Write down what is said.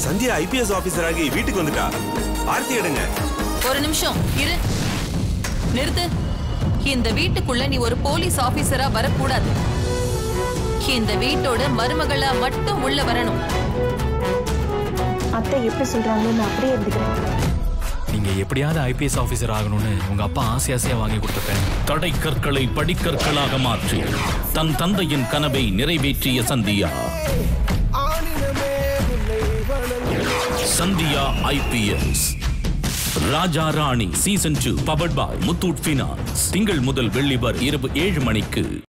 Sandhya IPS officer ஆகி வீட்டுக்கு வந்துட்டா ஆர்த்தி எடுங்க ஒரு நிமிஷம் இரு நிறுத்து இந்த வீட்டுக்குள்ள நீ ஒரு போலீஸ் ஆபீசரா வரக்கூடாது இந்த வீட்டோட மருமகளா மட்டும் உள்ள வரணும் அத்தை எப்படி சொல்றாங்களோ நான் அப்படியே இருந்துக்கிறேன் நீங்க எப்படியாவது ஐபிஎஸ் ஆபீசர் ஆகணும்னு உங்க அப்பா ஆசை ஆசையா வாங்கி கொடுத்துருப்பேன் தடை கற்களை படிக்கற்களாக மாற்றி தன் தந்தையின் கனவை நிறைவேற்றிய Sandhya Sandhya IPS Raja Rani season two powered by Muthoot finance திங்கள் முதல் வெள்ளி வரை இரவு ஏழு மணிக்கு